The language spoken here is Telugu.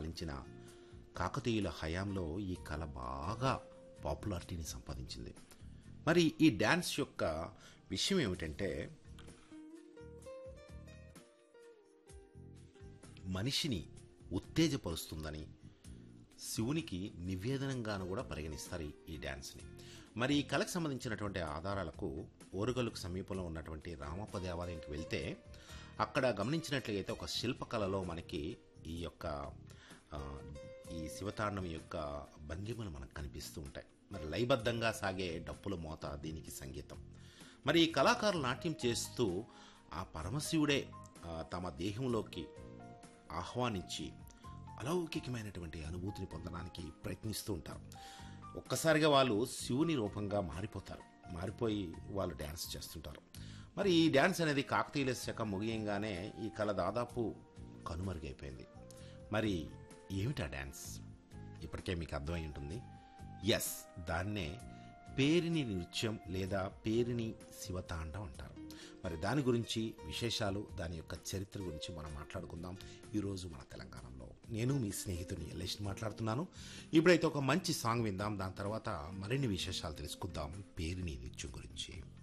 పాలించిన కాకతీయుల హయాంలో ఈ కళ బాగా పాపులారిటీని సంపాదించింది మరి ఈ డ్యాన్స్ యొక్క విషయం ఏమిటంటే మనిషిని ఉత్తేజపరుస్తుందని శివునికి నివేదనంగాను కూడా పరిగణిస్తారు ఈ- ఈ డ్యాన్స్ని మరి ఈ కళకు సంబంధించినటువంటి ఆధారాలకు ఓరుగల్లుకు సమీపంలో ఉన్నటువంటి రామప్ప దేవాలయంకి వెళ్తే అక్కడ గమనించినట్లయితే ఒక శిల్పకళలో మనకి ఈ యొక్క ఆ, ఈ శివతాండం యొక్క భంగిమలు మనకు కనిపిస్తూ ఉంటాయి మరి లయబద్ధంగా సాగే డప్పుల మోత దీనికి సంగీతం మరి ఈ కళాకారులు నాట్యం చేస్తూ ఆ పరమశివుడే ఆ, తమ దేహంలోకి ఆహ్వానించి అలౌకికమైనటువంటి అనుభూతిని పొందడానికి ప్రయత్నిస్తూ ఉంటారు ఒక్కసారిగా వాళ్ళు శివుని రూపంగా మారిపోతారు మారిపోయి వాళ్ళు డ్యాన్స్ చేస్తుంటారు మరి ఈ డ్యాన్స్ అనేది కాకతీయుల శకం ముగియంగానే ఈ కళ దాదాపు కనుమరుగైపోయింది మరి ఏమిటా డ్యాన్స్ ఇప్పటికే మీకు అర్థమై ఉంటుంది ఎస్ దాన్నే పేరిని నృత్యం లేదా పేరిని శివతాండం అంటారు మరి దాని గురించి విశేషాలు దాని యొక్క చరిత్ర గురించి మనం మాట్లాడుకుందాం ఈరోజు మన తెలంగాణలో నేను మీ స్నేహితుని ఎల్లేష్ మాట్లాడుతున్నాను ఇప్పుడైతే ఒక మంచి సాంగ్ విందాం దాని తర్వాత మరిన్ని విశేషాలు తెలుసుకుందాం పేరిని నృత్యం గురించి